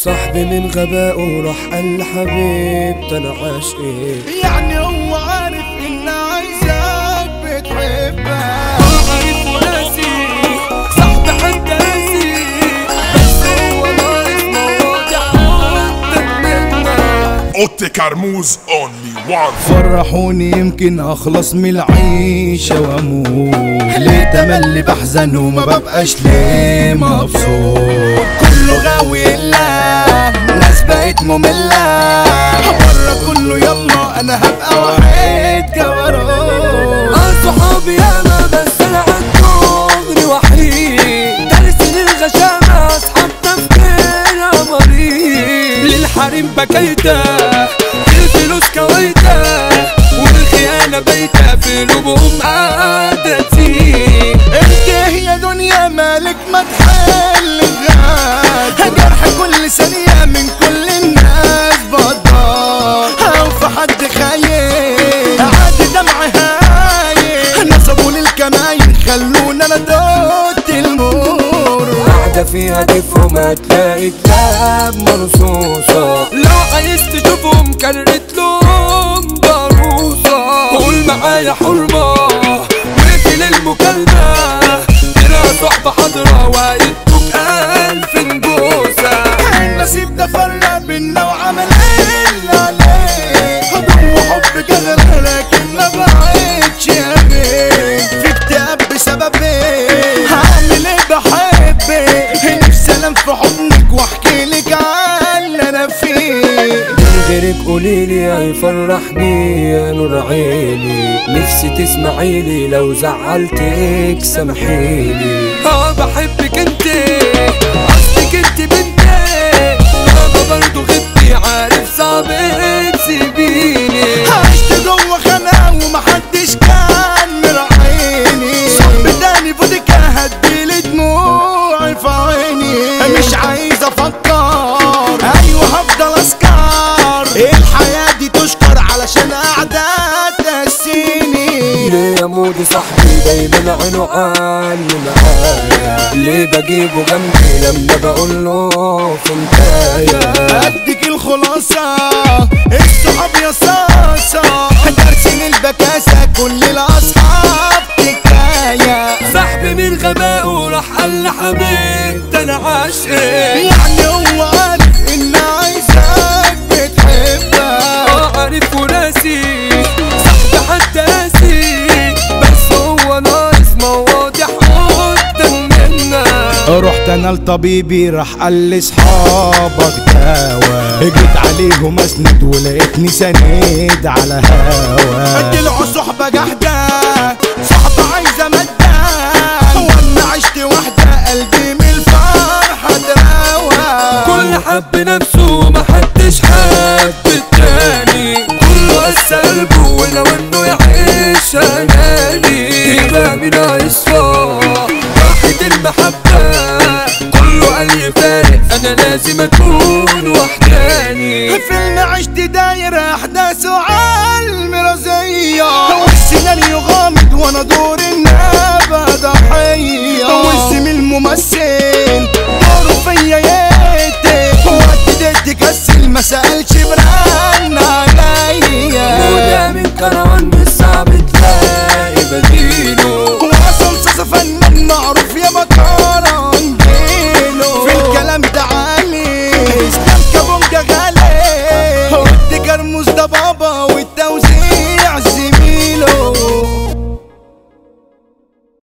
صاحبي من غبائه راح قال لحبيبتي انا عاشقي يعني هو عارف ان عايزك بتحبها عارف وناسي صاحبي حتى ناسي بس هو ناقص مواضيع قدام منا اوتي كرموز اونلي وان فرحوني يمكن اخلص من العيشة واموت ليه تملي بحزن وما ببقاش ليه مبسوط كله غاوي الا ناس بقت مملة بره كله يلا انا هبقى واحد كبروت اه صحابي انا بس انا عالدغري وحيد دارس للغشامة اصحاب تفكير مريض للحريم بكيته الفلوس كويته والخيانة بايتة في قلوبهم قاعدة تزيد انت هي دنيا مالك ما تحل غاد جرح كل ثانية من كل الناس بضار او في حد خايف عاد دمع هايل نصبوا للكماين خلونا انا دوت المور قاعدة فيها تفهم هتلاقي كلاب مرصوصة لو عايز تشوفهم كرت لهم ضروسة قول معايا حرمة واقفل المكالمة ترى صحبة حضرة وقيتك ألف نبوسة النصيب ده فرق بينا وعمل اللي عليه حضن وحب جغر لكن ما بعدش قابل في اكتئاب بسبب ايه هعمل ايه بحبك نفسي انام في حضنك واحكي لك عن اللي انا فيه من غيرك قوليلي هيفرحني يا نور عيني نفسي تسمعيلي لو زعلتك سامحيلي اه بحبك انت قصدك انت بنتي بابا برضو غبتي عارف صعب تسيبيني عشت جوه خناقه ومحدش كان مراعيني صاحبي تاني فودكا هديلي دموعي في عيني مش عايز افكر ايوه هفضل اسكر الحياه دي تشكر علشان قاعده تهسيني ليه يا مودي صاحبي دايما عينه عالي معايا ليه بجيبه جنبي لما بقول له فهمتايا اديك الخلاصة الصحاب يا صاصة درسين البكاسة كل الاصحاب حكاية صاحبي من غبائه راح قال لحبيبتي انا عاشقي يعني هو عارف ان عايزك بتحبها اه عارف وناسي صاحبي حتى ناسي بس هو ناقص مواضيع قدام منا رحت انا لطبيبي راح قال لي اصحابك دوا جيت عليهم اسند ولقيتني سند على هوا طلعوا صحبة جحدة صحبة عايزة مادة وانا عشت واحدة قلبي من الفرحة دراوة كل حب نفسه ومحدش حب التاني كله قس قلبه ولو انه يعيش اناني يبقى من يصفى راحة المحبة كله قال يفارق انا لازم اكون وحداني فيلم عشت داير احداثه عالمرازية والسيناريو غامض وانا دور النابة ضحية والزميل الممثل دوره فيا يقتل وقت ديت كسل ما سألش برن عليا وده من كروان مش صعب تلاقي بديله وصل صاصة فنان معروف يا مكران جيله في الكلام ده عالي اسلام كابونجا غالي ودي كرموز ده بابا والتوزيع